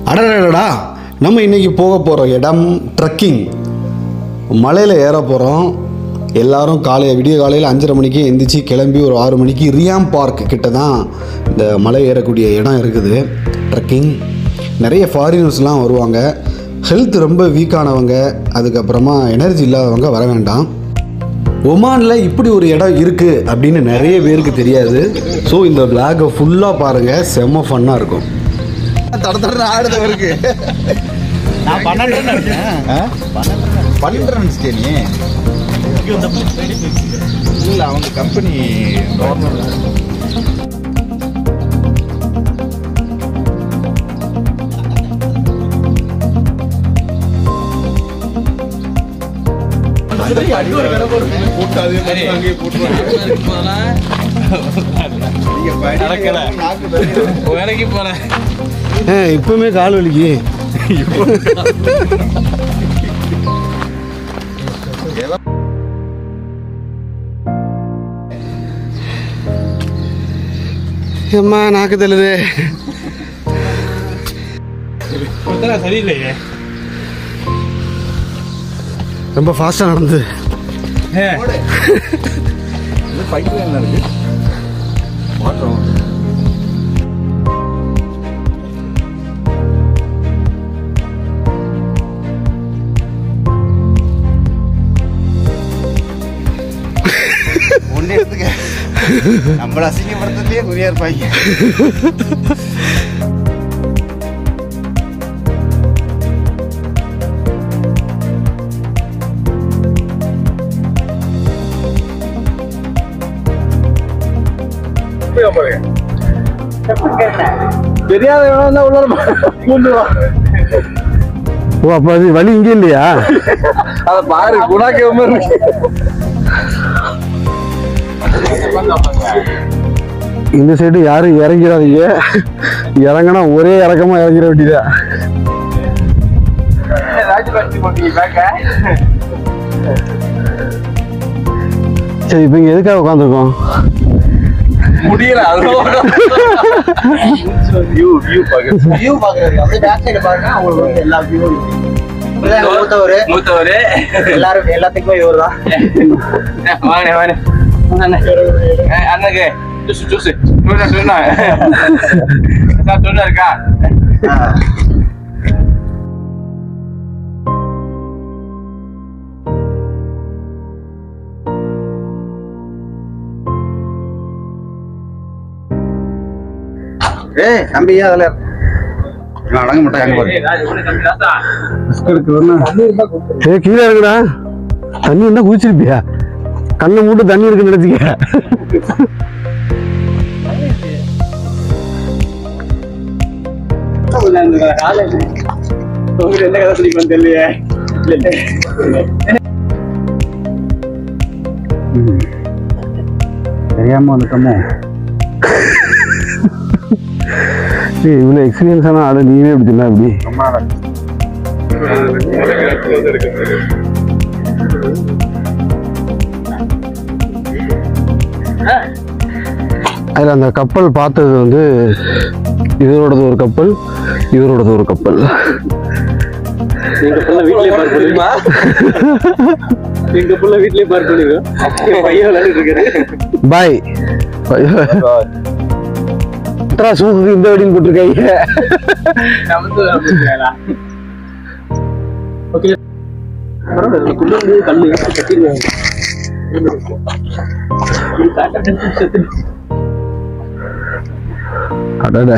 அடடடடா நம்ம இன்னைக்கு போக போகிற இடம் ட்ரக்கிங் மலையில் ஏற போகிறோம் எல்லாரும் காலையில் விடிய காலையில் அஞ்சரை மணிக்கு எந்திரிச்சு கிளம்பி ஒரு ஆறு மணிக்கு ரியாம் பார்க் கிட்ட தான் இந்த மலை ஏறக்கூடிய இடம் இருக்குது ட்ரக்கிங் நிறைய ஃபாரினர்ஸ்லாம் வருவாங்க ஹெல்த் ரொம்ப வீக்கானவங்க அதுக்கப்புறமா எனர்ஜி இல்லாதவங்க வர வேண்டாம் ஒமானில் இப்படி ஒரு இடம் இருக்குது அப்படின்னு நிறைய பேருக்கு தெரியாது ஸோ இந்த பிளாகை ஃபுல்லாக பாருங்கள் செம்ம ஃபன்னாக இருக்கும் தட தட ஆடுதவருக்கு நான் பன்னெண்டு நினைச்சேன் பன்னெண்டு நினைச்சிட்டே நீ இல்ல அவங்க கம்பெனி வேலைக்கு போறேன் இப்பவுமே கால் வலிக்கு அம்மா நாக்கு தள்ளுது சரியில்லையே ரொம்ப ஃபாஸ்ட்டாக நடந்து பைக்ல என்ன இருக்கு மாற்றம் ஒண்ணு எடுத்துக்க நம்மள அசிங்கப்படுத்துறதுலயே குறியா இருப்பாங்க ஓ அப்போ அது வலி இங்கே இல்லையா அத பாரு குணாக்கே இருக்கு இந்த சைடு யாரும் இறங்கிறாதீங்க இறங்கினா ஒரே இறக்கமா இறங்கிட வேண்டியதா சரி இப்போ இங்கே எதுக்காக உட்காந்துருக்கோம் முடியல வியூ வியூ பாக்க வியூ பாக்குறது அப்படியே பேக் சைடு பாருங்க உங்களுக்கு வந்து எல்லா வியூவும் மூத்தவரு மூத்தவரு எல்லாரும் எல்லாத்துக்குமே இவர் தான் வாங்க வாங்க அண்ணனுக்கு ஜூஸ் ஜூஸ் சொன்னா சொன்னா சார் சொன்னா இருக்கா ஏய் தம்பி ஏன் அதுல நான் அடங்க மாட்டேன் அங்க பாரு ஏய், ராஜ், உனக்கு தம்பி ராசா. ஏ கீழே இருக்குடா தண்ணி வந்தா குதிச்சிருப்பியா கண்ணை மூட்டு தண்ணி இருக்குன்னு நினைச்சிக்க உங்களுக்கு என்ன கதை சொல்லிக்கணும் தெரியலையே தெரியாம வந்துட்டோமோ ஏய் இவ்வளோ எக்ஸ்பீரியன்ஸான ஆளு நீவே இப்படி சொன்னா இப்படி அதில் அந்த கப்பல் பார்த்தது வந்து இவரோடது ஒரு கப்பல் இவரோடது ஒரு கப்பல் எங்க புள்ள வீட்லயே பார்க் பண்ணுமா எங்க புள்ள வீட்லயே பார்க் பண்ணுங்க பையன் விளையாடிட்டு இருக்காரு பாய் சூக்கு இந்த வெடின்னு போட்டிருக்காங்க நமக்கு ஓகே பரவாயில்ல குள்ள இருந்து கல்லு கட்டிடுவாங்க அடட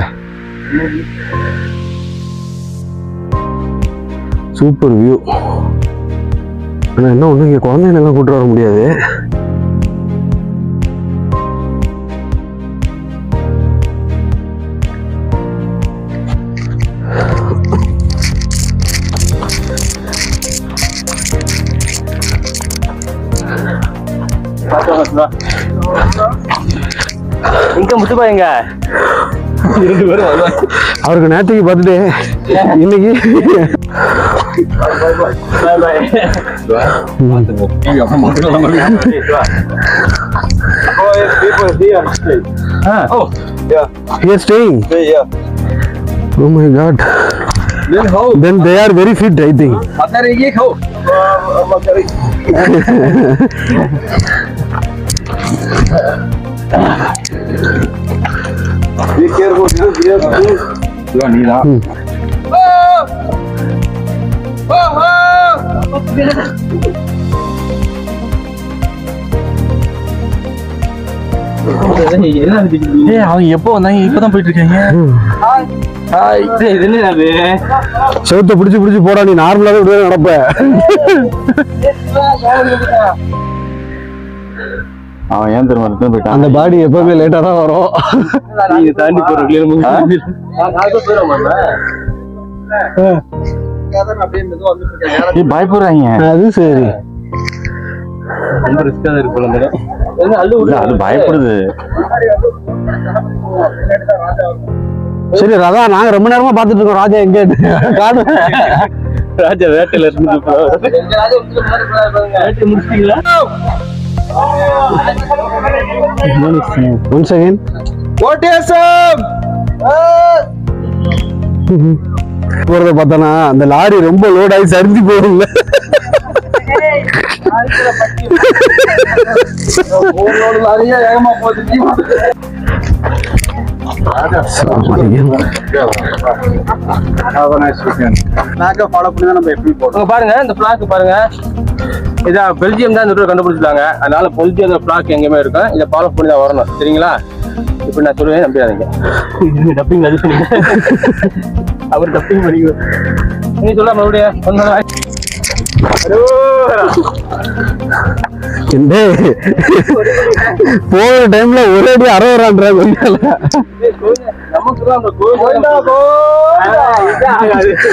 சூப்பர் வியூ ஆனா என்ன ஒண்ணு இங்க குழந்தைங்களெல்லாம் கூட்டு வர முடியாது இங்க முத்துப்பா எங்க அவருக்கு நேற்றுக்கு பார்த்துட்டு இன்னைக்கு bye bye He is staying. Oh my god. Then how? Then they are very fit I think Matar ये how? Be careful, you know, we have to- இவா நீதான் ஏய் அவங்க எப்போ வந்தாங்க இப்பதான் போயிட்டு இருக்காங்க ஹாய் இது என்ன அது செவுத்த பிடிச்சி பிடிச்சி போடா நீ நார்மலாவே இப்படிதான் நடப்ப அவன் ஏன் தெரியுமா ரிட்டர்ன் போயிட்டான் அந்த பாடி எப்பவுமே லேட்டா தான் வரும் நீங்க தாண்டி போறீங்க அப்படியே மெதுவா வந்துட்டு இருக்கேன் ஏய் பயப்படுறாங்க அது சரி ரொம்ப ரிஸ்கா தான் இருக்கு போல அந்த இடம். என்ன அள்ளு இல்ல, அது பயப்படுது சரி ராதா நாங்க ரொம்ப நேரமா பாத்துட்டு இருக்கோம் ராஜா எங்க காடு ராஜா வேட்டையில இருந்து முடிச்சிட்டீங்களா ஒன் செகண்ட் போறத பார்த்தனா அந்த லாரி ரொம்ப லோட் ஆகி சரிஞ்சு போகும்ல வேகமா போகுது நாக்க ஃபாலோ பண்ணி தான் நம்ம எப்படி போடுறோம் அங்க பாருங்க இந்த பிளாக் பாருங்க இதான் பெல்ஜியம் தான் இந்த ரூட் கண்டுபிடிச்சிருக்காங்க அதனால பெல்ஜியம் பிளாக் எங்கேயுமே இருக்கும் இதை ஃபாலோ பண்ணி தான் வரணும் சரிங்களா இப்ப நான் சொல்லுவேன் நம்பிடாதீங்க டப்பிங் அது சொன்னீங்க அவர் டப்பிங் பண்ணிக்க நீ சொல்ல மறுபடியும் சொன்னா டேய், போற டைம்ல ஒரே அடி அறுபதான்ற நமக்கு தான் அந்த கோயில் ஆகாது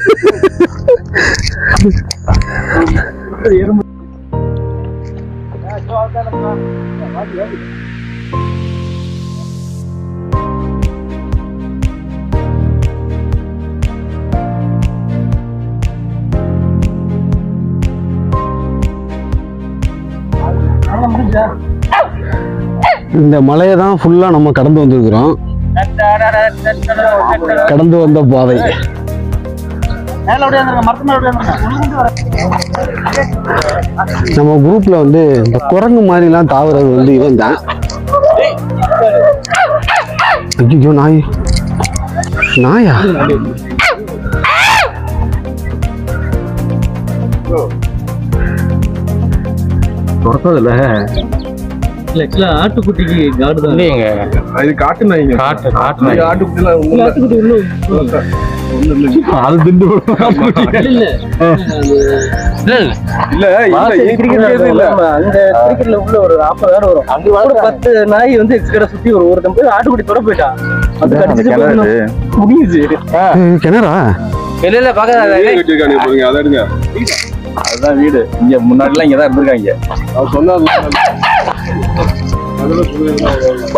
இந்த மலையை தான் ஃபுல்லா நம்ம கடந்து வந்திருக்கிறோம் கடந்து வந்த பாதை மேல அப்படியே வந்துருங்க மரத்து மேல அப்படியே நம்ம குரூப்ல வந்து இந்த குரங்கு மாதிரிலாம் தாவுறது வந்து இவன் தான் ஐயோ நாய் நாயா துரத்ததில்ல ஆட்டுக்குட்டிக்கு காடு தான் இல்லையங்க இது காட்டு நாய்ங்க காட்டு காட்டு நாய். ஆட்டுக்குட்டிலாம் ஒண்ணும் இல்ல. அது திண்டு இல்ல இல்ல, இல்ல. இல்ல இல்ல இருக்கிறது இல்ல அந்த கிரிக்கெட்ல உள்ள ஒரு நாற்பதாயிரம் வரும் அங்க ஒரு பத்து நாய் வந்து எக்ஸ்கடை சுத்தி ஒரு ஒருத்தன் போய் ஆட்டுக்குட்டி தொட போயிட்டான் அது கடிச்சிட்டு கிணறு போய் இது. முடியுது கிணறா இல்ல இல்ல பாக்காத வீடு கட்டியிருக்கானுங்க பாருங்க அதை எடுங்க அதுதான் வீடு இங்க முன்னாடி எல்லாம் இங்கதான் இருந்திருக்காங்க அவர் சொன்னார்ல அதெல்லாம் சொல்லியிருந்தாங்க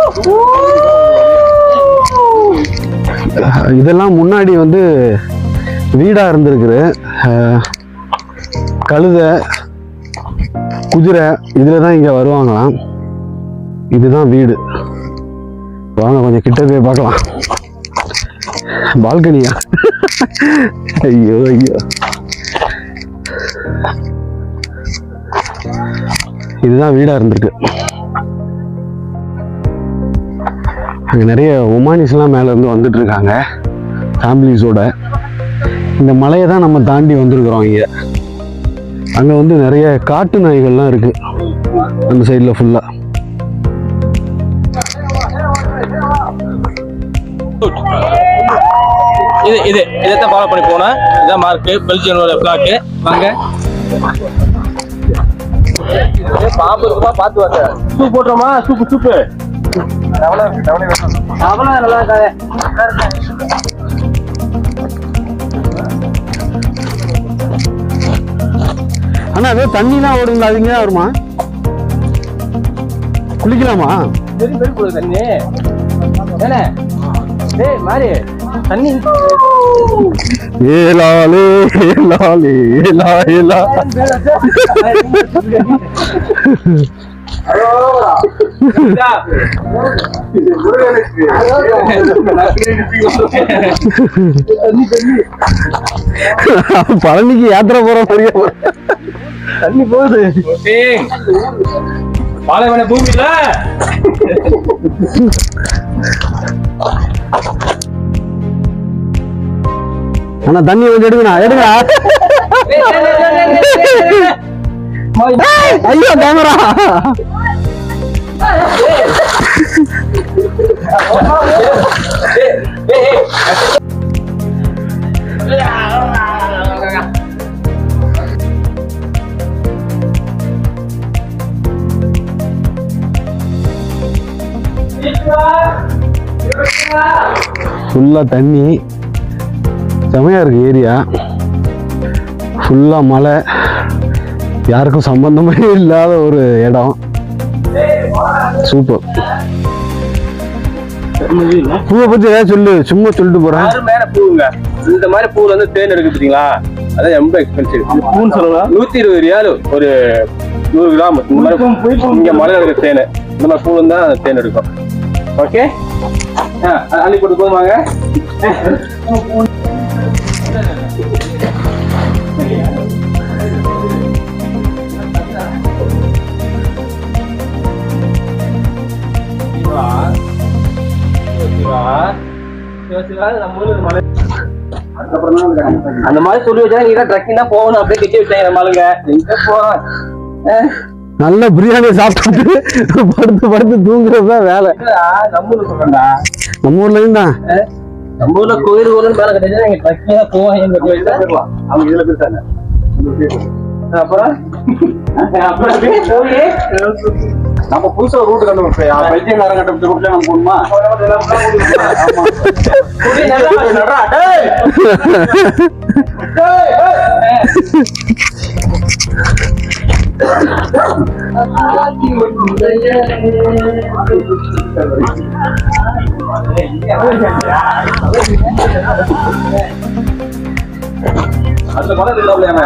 இதெல்லாம் முன்னாடி வந்து வீடா இருந்திருக்குது அஹ், கழுதை குதிரை இதுல தான் இங்க வருவாங்களாம் இதுதான் வீடு வாங்க கொஞ்சம் கிட்ட போய் பார்க்கலாம் பால்கனியா ஐயோ ஐயோ இதுதான் வீடா இருந்திருக்கு அங்கே நிறைய ஒமானிஸ்லாம் மேலே இருந்து வந்துட்டு இருக்காங்க ஃபேமிலிஸோட இந்த மலையை தான் நம்ம தாண்டி வந்திருக்கிறோம் இங்கே அங்கே வந்து நிறைய காட்டு நாய்கள்லாம் இருக்கு அந்த சைடில் ஃபுல்லாக இது இது இதைத்தான் ஃபாலோ பண்ணி போனேன் இதான் மார்க் பெல்ஜியனோட பிளாக் வாங்க பாம்பு இருக்குமா பார்த்து வாங்க சூப் போட்டுறோமா சூப்பு சூப்பு அவ்வளவு நல்லா இருக்காது ஆனால் அதே தண்ணிலாம் ஓடுங்களா அது இங்கே தான் வருமா குளிக்கலாமா பெரிய பெரிய போகுது தண்ணி ஏனே டேய் மாறி தண்ணி ஏ லாலே ஏ லாலே ஏ லா ஏ லா பழனிக்கு யாத்திரை போற மாதிரியே தண்ணி போகுது பாலைவன பூமியில ஆனா தண்ணி கொஞ்சம் எடுங்கண்ணா எடுங்கண்ணா ஐயோ கேமரா ஃபுல்லாக தண்ணி செமையாக இருக்கு ஏரியா ஃபுல்லாக மலை யாருக்கும் சம்பந்தமே இல்லாத ஒரு இடம் சூப்பர் பூவை பற்றி ஏதாவது சொல்லு சும்மா சொல்லிட்டு போகிறேன் அருமையான பூவுங்க இந்த மாதிரி பூல வந்து தேன் எடுக்கு பாத்தீங்களா அதான் ரொம்ப எக்ஸ்பென்சிவ் பூன்னு சொல்லலாம் நூத்தி இருபது ரியால் ஒரு நூறு கிராம் இந்த மாதிரி இங்க மலை இருக்க தேன் இந்த மாதிரி பூல தான் தேன் எடுக்கும் ஓகே அள்ளி போட்டு போதுமாங்க அந்த மாதிரி சொல்லி வச்சா நீ தான் ட்ரக்கிங் தான் போகணும் அப்படியே கட்டி வச்சாங்க நம்ம ஆளுங்க எங்க போறோம் அஹ், நல்ல பிரியாணி சாப்பிட்டுட்டு படுத்து படுத்து தூங்குறது தான் வேலை என்னடா, நம்ம ஊர்ல சொல்றேன்டா நம்ம ஊர்லேயும் தான் அஹ், நம்ம ஊர்ல கோயில் கோயில் மேல கட்டிச்சா எங்க ட்ரக்கிங் தான் போவோம் எங்க கோயில் தான் போயிடலாம் அவங்க இதுல போயிருக்காங்க அப்புறம் அப்புறம் அப்படியே போய் நம்ம புதுசா ரூட் கண்டுபிடிச்சோம் பைத்தியம் நேரம் கண்டுபிடிச்ச ரூட்ல நம்ம போகணுமா குடி நல்லா நடரா டேய் டேய், டேய். அந்த மலை இல்லாம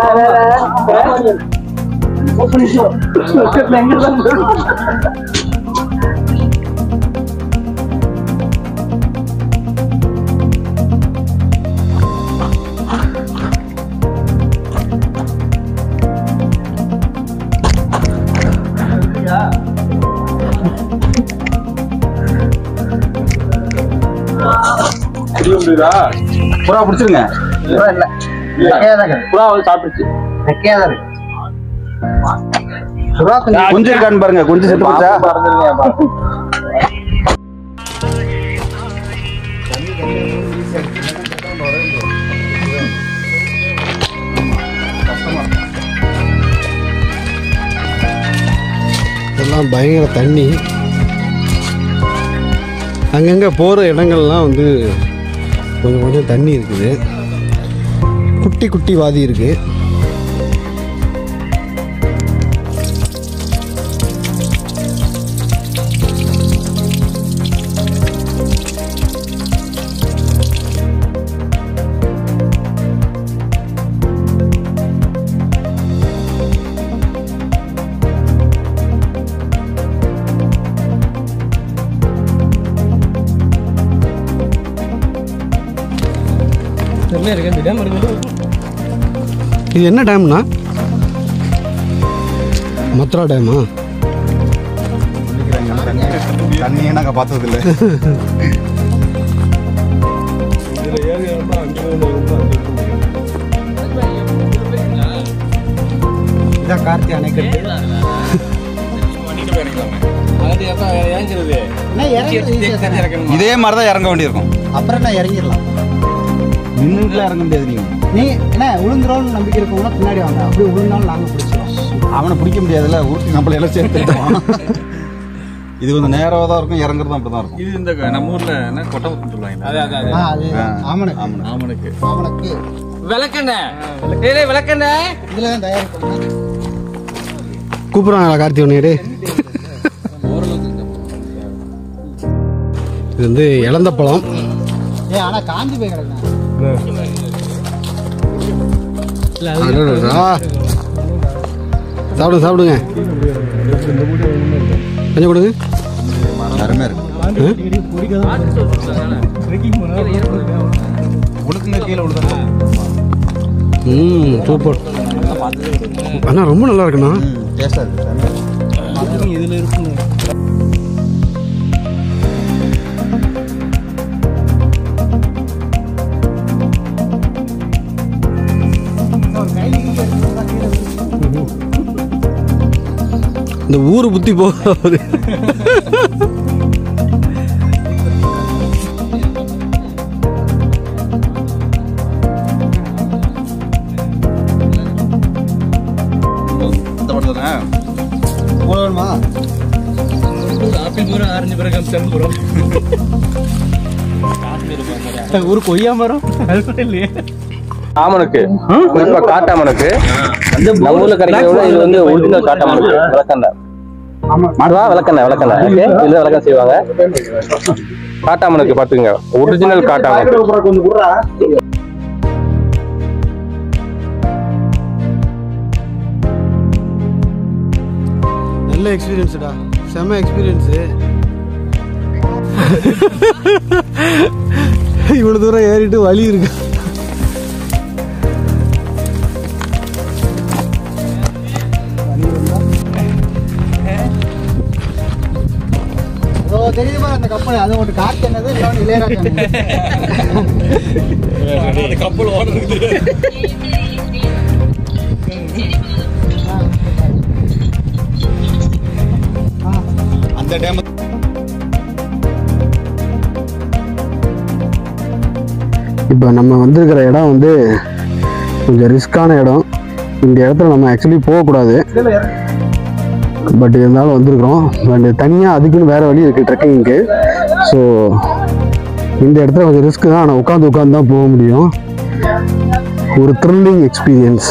குடிக்க முடியுதா புறா பிடிச்சிருங்க புறா வந்து சாப்பிட்டுச்சு குஞ்சு இருக்கான்னு பாருங்க குஞ்சு செத்து போச்சா இதெல்லாம் பயங்கர தண்ணி அங்கங்கே போகிற இடங்கள்லாம் வந்து கொஞ்சம் கொஞ்சம் தண்ணி இருக்குது குட்டி குட்டி வாதி இருக்குது இது என்ன டேம்னா மத்ரா டேமா தண்ணியே நாங்க பார்த்தது இல்ல இதான் கார்த்தி அணைக்கட்டு இதே மாதிரி தான் இறங்க வேண்டியிருக்கும் அப்புறம் என்ன இறங்கிடலாம் நின்றுட்டுலாம் இறங்க முடியாது நீங்க நீ என்ன விழுந்துரும்னு நம்பிக்கை இருக்கவங்க பின்னாடி வாங்க அப்படியே விழுந்தாலும் நாங்கள் பிடிச்சிடும் அவனை பிடிக்க முடியாதுல்ல ஊட்டி நம்மள எல்லாம் சேர்த்து இது கொஞ்சம் நேராக தான் இருக்கும் இறங்குறதும் அப்படி தான் இருக்கும் இது இந்த க- நம்ம ஊர்ல என்ன கொட்டை சொல்லுவாங்க ஆ அது ஆமணக்கு ஆமாண்ணே. ஆமனுக்கு ஆமணக்கு விளக்கண்ணே ஏய் விளக்கண்ணே இதில் தான் தயாரிப்பாங்க கூப்பிட்றாங்களா கார்த்தி ஒன்று இது வந்து இழந்த பழம் ஏ ஆனால் காஞ்சி போய் கிடக்குண்ணா அடடடா. சாப்பிடுங்க சாப்பிடுங்க கொஞ்சம் கொடுங்க அருமையாக இருக்கு உழுக்குங்க கீழே விழுதா ம் சூப்பர் அண்ணா ரொம்ப நல்லா இருக்குண்ணா டேஸ்ட்டாக இருக்கு இந்த ஊரு புத்தி போகாது இந்த படம் தானே வேணுமா ஆப்பிள் பூரா ஆரஞ்சு பிறகு அம்சம் பூரா ஒரு கொய்யா மரம் அது கூட இல்லையே ஆமனுக்கு குறிப்பா காட்டாமனுக்கு நம்ம ஊர்ல கிடைக்கிறத விட இது வந்து ஒரிஜினல் காட்டாமனுக்கு விளக்கெண்ணெய் அதுவா விளக்கெண்ணெய் விளக்கெண்ணெய் ஓகே இதுல விளக்கம் செய்வாங்க காட்டாமனுக்கு பாத்துங்க ஒரிஜினல் காட்டாமனுக்கு நல்ல எக்ஸ்பீரியன்ஸ்டா செம்ம எக்ஸ்பீரியன்ஸு இவ்வளோ தூரம் ஏறிட்டு வழி இருக்கு அதோ தெரியுமா அந்த கப்பல் அது ஒன்று காற்று என்னது இன்னொன்று இளையராஜா அந்த டேம் இப்போ நம்ம வந்திருக்கிற இடம் வந்து கொஞ்சம் ரிஸ்க்கான இடம் இந்த இடத்துல நம்ம ஆக்சுவலி போகக்கூடாது பட் இருந்தாலும் வந்திருக்கிறோம் பட் தனியாக அதுக்குன்னு வேறு வழி இருக்குது ட்ரெக்கிங்க்கு ஸோ இந்த இடத்துல கொஞ்சம் ரிஸ்க் தான் ஆனால் உட்காந்து உட்காந்து தான் போக முடியும் ஒரு த்ரில்லிங் எக்ஸ்பீரியன்ஸ்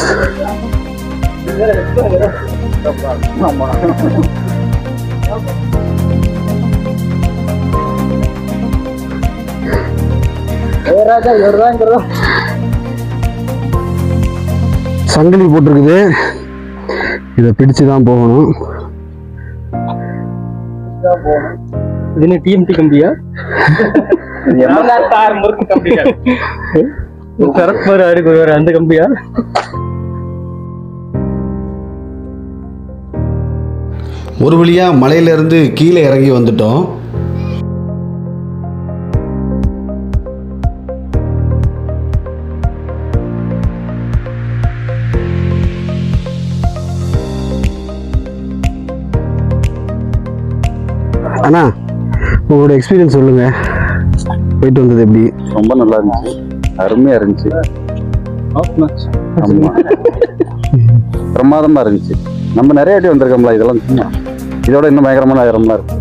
இளையராஜா இவர் தான் சங்கிலி போட்டிருக்குது இதை பிடிச்சு தான் போகணும் இது என்ன டிஎம்டி கம்பியா சரத்குமார் ஆருக்கு வேற அந்த கம்பியா ஒரு வழியாக மலையிலேருந்து கீழே இறங்கி வந்துட்டோம் அண்ணா உங்களோட எக்ஸ்பீரியன்ஸ் சொல்லுங்க போயிட்டு வந்தது எப்படி ரொம்ப நல்லா இருந்துச்சு அருமையா இருந்துச்சு ஆமா பிரமாதமா இருந்துச்சு நம்ம நிறைய வாட்டி வந்திருக்கோம்ல இதெல்லாம் சும்மா இதோட இன்னும் பயங்கரமான இடம்லாம் இருக்கு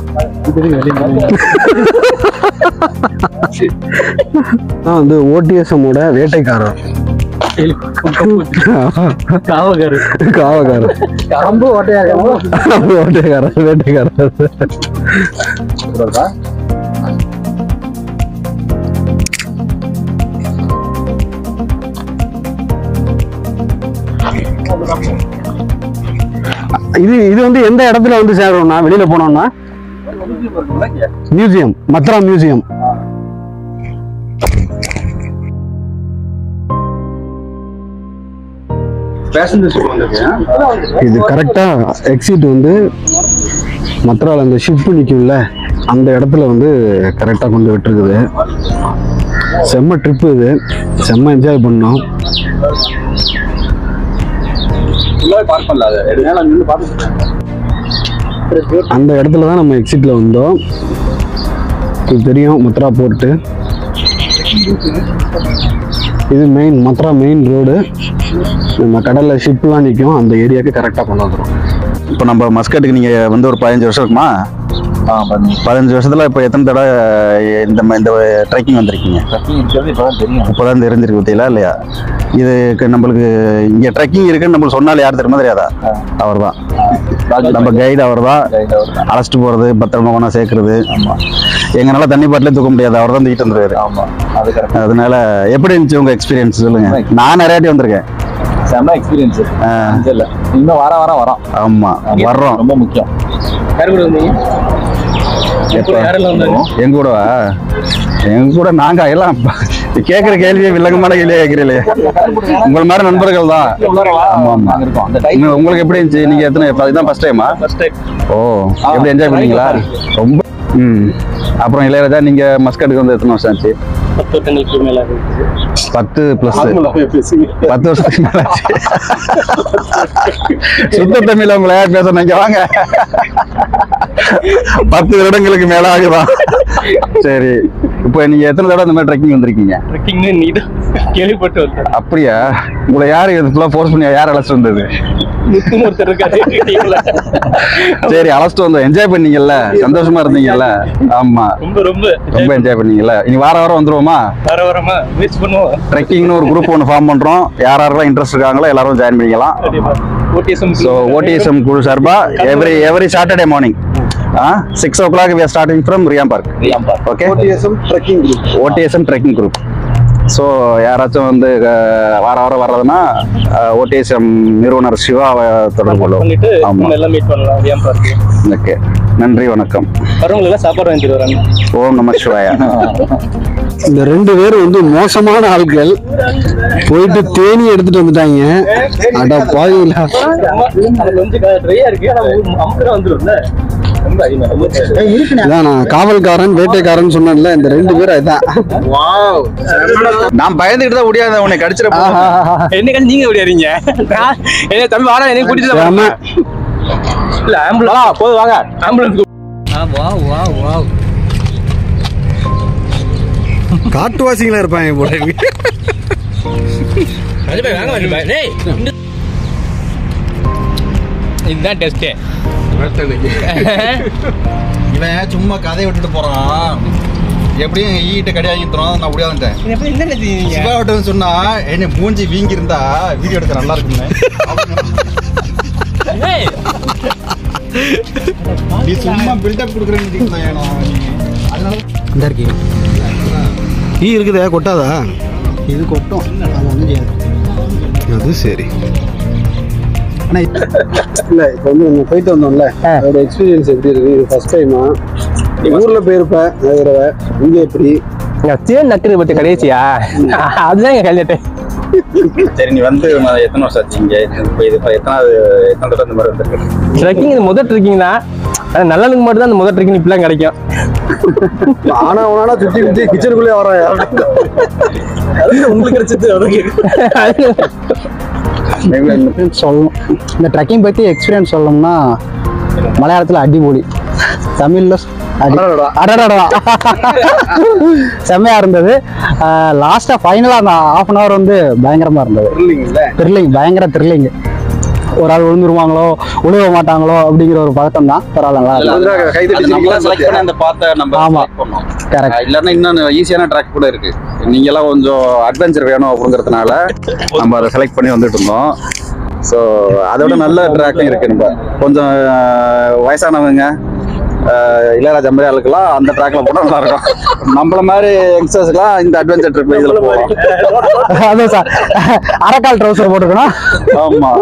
நான் வந்து ஓடிஎஸ்எம்மோட வேட்டைக்காரர் காவகாரு காவக்காரர் ரொம்ப ஓட்டையாக வேட்டைக்காரர் வேட்டைக்காரர் இது இது வந்து எந்த இடத்துல வந்து சேரும்னா வெளியில போனோம்னா மியூசியம் மத்ரா மியூசியம் இது கரெக்டா எக்ஸிட் வந்து மத்ரால அந்த ஷிப் நிக்கும்ல அந்த இடத்துல வந்து கரெக்டா கொண்டு விட்டுருக்குது செம்ம ட்ரிப் இது செம்ம என்ஜாய் பண்ணோம் பார்க் பண்ணல அது எடுங்க நின்று பார்த்து அந்த இடத்துல தான் நம்ம எக்ஸிட்ல வந்தோம் இது தெரியும் மத்ரா போர்ட்டு இது மெயின் மத்ரா மெயின் ரோடு நம்ம கடல்ல ஷிப்லாம் நிற்கும் அந்த ஏரியாவுக்கு கரெக்டாக கொண்டு வந்துடும் இப்போ நம்ம மஸ்கட்டுக்கு நீங்க வந்து ஒரு பதினஞ்சு வருஷம் இருக்குமா பதினஞ்சு வருஷத்துல இப்போ எத்தனை தடவை இந்த ம- இந்த ட்ரெக்கிங் வந்திருக்கீங்க இப்போதான் தெரிஞ்சிருக்கு பத்தியில இல்லையா இதுக்கு நம்மளுக்கு இங்க ட்ரெக்கிங் இருக்குன்னு நம்மளுக்கு சொன்னாலும் யார் தெரியுமா தெரியாதா அவர் தான் நம்ம கைடு அவர் தான் அழைச்சிட்டு போறது பத்திரமா கொண்டா சேர்க்கறது எங்கனால தண்ணி பாட்டிலே தூக்க முடியாது அவர் தான் தூக்கிட்டு வந்துருவாரு அதனால எப்படி இருந்துச்சு உங்க எக்ஸ்பீரியன்ஸ் சொல்லுங்க நான் நிறைய வாட்டி வந்திருக்கேன் செம்ம எக்ஸ்பீரியன்ஸ் இல்ல இன்னும் வார வாரம் வரோம் ஆமா வர்றோம் ரொம்ப முக்கியம் யார் கூட வந்தீங்க என் கூட யாரெல்லாம் வந்தாங்க எங்க கூடவா எங்க கூட நாங்க எல்லாம் கேக்குற கேள்வியே வில்லங்கமான கேள்வியா கேக்குறீங்களே உங்கள மாதிரி நண்பர்கள் தான் ஆமா ஆமா இருக்கோம் அந்த டைம் உங்க- உங்களுக்கு எப்படி இருந்துச்சு நீங்க எத்தனை இப்ப இதுதான் ஃபர்ஸ்ட் டைமா ஃபர்ஸ்ட் டைம் ஓ எப்படி என்ஜாய் பண்ணீங்களா ரொம்ப ம் அப்புறம் இளையராஜா நீங்க மஸ்கட்டுக்கு வந்து எத்தனை வருஷம் ஆச்சு பத்து வருஷங்களுக்கு மேல இருந்துச்சு பத்து பிளஸ் பத்து வருஷத்துக்கு மேல ஆச்சு சுத்த தமிழ்ல உங்களை யார் பேசணும் இங்க வாங்க பத்து வருடங்களுக்கு மேல ஆகுதான் சரி இப்போ நீங்க எத்தனை தடவை இந்த மாதிரி ட்ரெக்கிங் வந்திருக்கீங்க ட்ரெக்கிங்னு நீ தான் கேள்விப்பட்டு வந்தேன் அப்படியா உங்களை யாரு இது ஃபுல்லா ஃபோர்ஸ் பண்ணி யார் அழைச்சிட்டு வந்தது முத்துன்னு ஒருத்தர் இருக்காரு teamல. சரி அழைச்சிட்டு வந்தோம் என்ஜாய் பண்ணீங்கல்ல சந்தோஷமா இருந்தீங்கல்ல ஆமா ரொம்ப ரொம்ப ரொம்ப என்ஜாய் பண்ணீங்கல்ல இனி வார வாரம் வந்துருவோமா வர வரமா முயற்சி பண்ணுவோம் ட்ரெக்கிங்னு ஒரு குரூப் ஒன்று ஃபார்ம் பண்றோம் யார் யாரெல்லாம் இன்ட்ரெஸ்ட் இருக்காங்களோ எல்லாரும் ஜாயின் பண்ணிக்கலாம் ஓடிஎஸ்எம் ஸோ ஓடிஎஸ்எம் குழு சார்பா every every Saturday morning six o'clock we are starting from Riyam park okay trekking group ODSM trekking group so யாராச்சும் வந்து அஹ், வார வாரம் வர்றதுன்னா ஓடிஎஸ்எம் நிறுவனர் சிவாவை தொடர்பு கொள்ளும் பண்ணிட்டு ஆமா நம்ம எல்லாம் மீட் பண்ணலாம் ஏன் பார்த்து ஓகே நன்றி வணக்கம் வரவங்க எல்லாம் சாப்பாடு வாங்கிட்டு வராங்க ஓம் நம சிவாயா இந்த ரெண்டு பேரும் வந்து மோசமான ஆட்கள் போயிட்டு தேனி எடுத்துட்டு வந்துட்டாங்க அட பாவிங்களா அது கொஞ்சம் ட்ரையா இருக்கு ஆனா அமுக்கு வந்துரும்ல ரொம்ப அதிகமா இதான் நான் காவல்காரன் வேட்டைக்காரன் சொன்னேன்ல இந்த ரெண்டு பேரும் இதான் நான் பயந்துகிட்டு தான் முடியாது உன்னை கடிச்சிட போறேன். என்னைக்கு நீங்க விளையாடுறீங்க என்ன தம்பி வாடா என்ன கூட்டிட்டு செம. இல்ல ஆம்புலன்ஸ் போதும் வாங்க ஆம்புலன்ஸ் காட்டுவாசிகளா இருப்பாங்க போல இருக்கு. வாங்க வாங்க டேய் இதுதான் டெஸ்டே இவன் சும்மா கதையை விட்டுட்டு போறான் எப்படியும் ஈகிட்ட கடை வாங்கிட்டுறோம் நான் முடியாதுட்டேன் எப்படி என்ன நினைச்சீங்க சிவாவட்டம் சொன்னா என்ன மூஞ்சி வீங்கி இருந்தா வீடியோ எடுக்க நல்லா இருக்குமே நீ சும்மா பில்டப் கொடுக்குறேன்னு இந்த இருக்கீங்க ஈ இருக்குதே கொட்டாதா இது கொட்டும் அது ஒன்றும் செய்யாது அது சரி ஆனால் இல்லை இப்போ வந்து நம்ம போயிட்டு வந்தோம்ல அதோட எக்ஸ்பீரியன்ஸ் எப்படி இருக்கு இது ஃபர்ஸ்ட் டைமா ஊரில் போயிருப்பேன் நிறைய தடவை இங்கே எப்படி தேன் நக்குறது பத்தி கடைசியா அதுதான் எங்க கல்யாட்டு சரி நீ வந்து எத்தனை வருஷம் ஆச்சு இங்க இப்போ இது இப்போ எத்தனாவது எத்தனை தடவை இந்த மாதிரி வந்திருக்கு ட்ரெக்கிங் இது முதல் ட்ரெக்கிங் தான் ஆனா நல்லனுக்கு மட்டும் தான் அந்த முதல் ட்ரெக்கிங் இப்பெல்லாம் கிடைக்கும் ஆனா அவனா சுற்றி சுற்றி கிச்சனுக்குள்ளே வரான் உங்களுக்கு கிடைச்சது சொல்லணும் இந்த ட்ரெக்கிங் பற்றி எக்ஸ்பீரியன்ஸ் சொல்லணும்னா மலையாளத்தில் அடிபொலி தமிழில் அடடடா செம்மையா இருந்தது லாஸ்டா ஃபைனலா அந்த ஹாஃப் அன் ஹவர் வந்து பயங்கரமா இருந்தது த்ரில்லிங் பயங்கர த்ரில்லிங் ஒரு ஆள் விழுந்துருவாங்களோ விழுக மாட்டாங்களோ அப்படிங்கிற ஒரு பதட்டம் தான் பரவாயில்ல நல்லா இருந்தது. அது நம்மளா select பண்ணி அந்த பாத்தை நம்ம ஆமா. select பண்ணோம். Correct. அஹ் இல்லைன்னா இன்னும் ஈஸியான ட்ராக் கூட இருக்கு நீங்க எல்லாம் கொஞ்சம் அட்வென்ச்சர் வேணும் அப்படிங்கறதுனால நம்ம அதை செலக்ட் பண்ணி வந்துட்டு இருந்தோம் ஸோ அதோட நல்ல ட்ராக்கும் இருக்கு நம்ம கொஞ்சம் அஹ், வயசானவங்க அஹ், இளையராஜா மாதிரி ஆளுக்கெல்லாம் அந்த ட்ராக்ல போனா நல்லா இருக்கும் நம்மள மாதிரி யங்ஸ்டர்ஸ்க்குலாம் இந்த அட்வென்ச்சர் ட்ரிப் இதுல போகலாம் அதான் சார் அரைக்கால் ட்ரௌசர் போட்டுக்கணும் ஆமா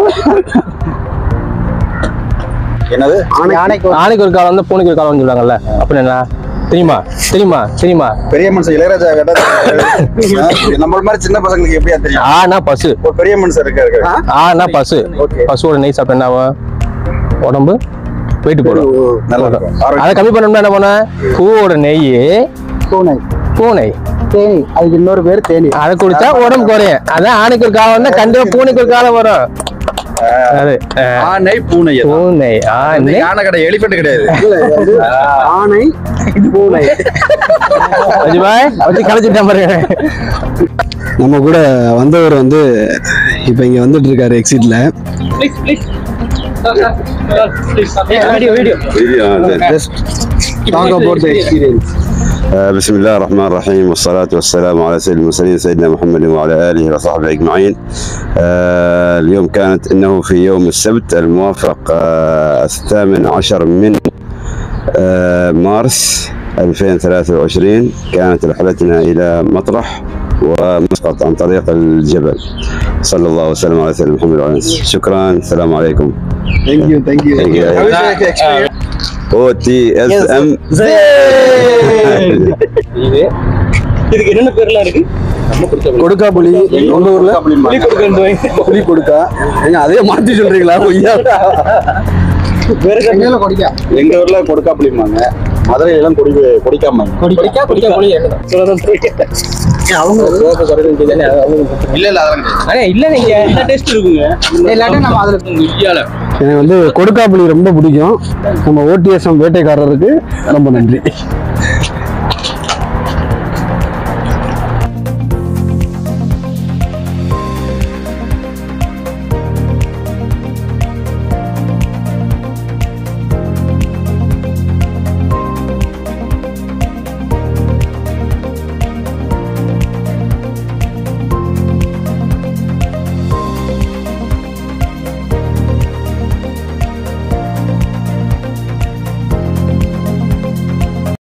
என்னது யானைக்கு ஆணைக்கு ஒரு காலம் வந்து பூனைக்கு ஒரு காலம் சொல்லுவாங்கல்ல அப்படின்னு என்ன தெரியுமா தெரியுமா தெரியுமா பெரிய மனுஷன் இளையராஜா கேட்டா நம்மள மாதிரி சின்ன பசங்களுக்கு எப்படியா தெரியும் ஆனா பசு ஒரு பெரிய மனுஷன் இருக்காரு ஆனா பசு பசுவோட நெய் சாப்பிட்டா என்ன ஆகும் உடம்பு வெயிட் போடும் நல்லா இருக்கும் அதை ஆரோக்கியம். கம்மி பண்ணணும்னா என்ன பண்ண பூவோட நெய் பூனை பூனை தேனி அதுக்கு இன்னொரு பேர் தேனி அதை குடிச்சா உடம்பு குறையும் அதான் ஆணைக்கு ஒரு காலம் வந்தா கண்டிப்பா பூனைக்கு ஒரு காலம் வரும் அது அஹ், ஆனை பூனை அது. பூனை வந்து ஆனை யானை கடை எலிபென்ட் கிடையாது ஆணை பூனை அஜிபாய் வச்சு கலைச்சிட்டேன் பாருங்க நம்ம கூட வந்தவர் வந்து இப்போ இங்கே வந்துட்டு இருக்காரு எக்ஸிட்ல just talk about the experience آه، بسم الله الرحمن الرحيم والصلاة والسلام على سيد المرسلين سيدنا محمد وعلى آله وصحبه أجمعين آه، اليوم كانت إنه في يوم السبت الموافق آه، الثامن عشر من آه، مارس 2023 كانت رحلتنا إلى مطرح ومسقط عن طريق الجبل صلى الله وسلم على سيدنا محمد وعلى آله شكرا السلام عليكم thank you thank you Thank you. او تي اس ام இது இதுக்கு என்னென்ன பேர்லாம் இருக்கு கொடுக்கா புலி உங்க ஊர்ல புளி கொடுக்கணும் புலி கொடுக்கா ஏங்க அதே மாத்தி சொல்றீங்களா ஐயா எங்க ஊர்ல கொடுக்கா புளிமாங்க மதுரையில எல்லாம் கொடி கொடிக்காம கொடிக்கா கொடிக்கா புளி அவங்க கோப குறைவு தானே அவங்க இல்ல இல்ல அதெல்லாம் அண்ணே இல்ல நீங்க என்ன டேஸ்ட் இருக்குங்க இல்லாட்டி நம்ம அதுல இந்தியால எனக்கு வந்து கொடுக்கா புலி ரொம்ப பிடிக்கும் நம்ம ஓடிஎஸ்எம் வேட்டைக்காரருக்கு ரொம்ப நன்றி